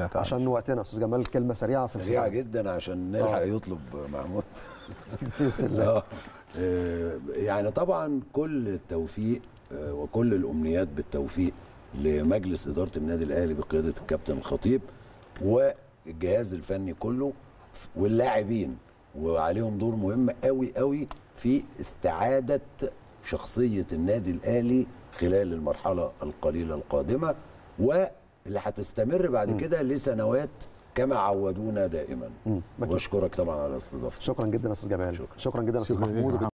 عشان وقتنا استاذ جمال كلمه سريعه في سريعه الختام. جدا عشان نلحق يطلب محمود باذن الله آه. آه، يعني طبعا كل التوفيق آه، وكل الامنيات بالتوفيق لمجلس اداره النادي الاهلي بقياده الكابتن الخطيب والجهاز الفني كله واللاعبين وعليهم دور مهم قوي قوي في استعاده شخصيه النادي الاهلي خلال المرحله القليله القادمه واللي هتستمر بعد كده لسنوات كما عودونا دائما مم. واشكرك طبعا على استضافتك شكرا جدا يا استاذ جمال شكرا. شكرا جدا يا استاذ شكرا ليك يا محمود